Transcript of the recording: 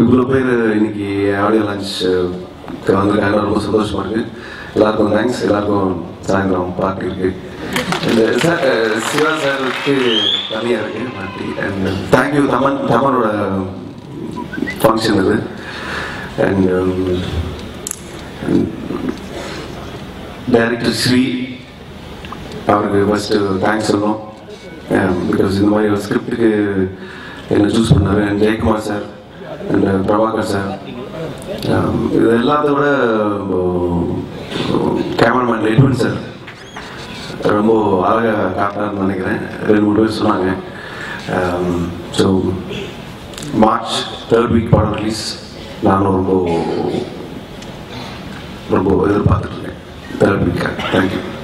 இவ்வளோ பேர் இன்னைக்கு ஆடியோ லான்ச் வந்திருக்காங்க ரொம்ப சந்தோஷமா இருக்கு எல்லாருக்கும் தேங்க்ஸ் எல்லாருக்கும் சாயந்தரம் பார்ட்டி இருக்கு இந்த சார் சிவா சாருக்கு தனியாக இருக்கு பார்ட்டி அண்ட் தேங்க்யூ தமன் தமனோட ஃபங்க்ஷன் இது அண்ட் டைரக்டர் ஸ்ரீ அவருக்கு ஃபஸ்ட்டு தேங்க்ஸ் சொல்லணும் பிகாஸ் இந்த மாதிரி ஒரு ஸ்கிரிப்டுக்கு என்ன சூஸ் பண்ணாரு and Jayakumar sir and Prabhakar sir இது எல்லாத்த விட கேமராமேன் ரெட்வன் சார் ரொம்ப அழகாக காட்டான்னு நினைக்கிறேன் ரெண்டு மூணு பேர் சொன்னாங்க ஸோ மார்ச் தேர்ட் வீக் படம் ரிலீஸ் நானும் ரொம்ப ரொம்ப எதிர்பார்த்துட்டு இருக்கேன் தேர்ட் வீக்காக தேங்க்யூ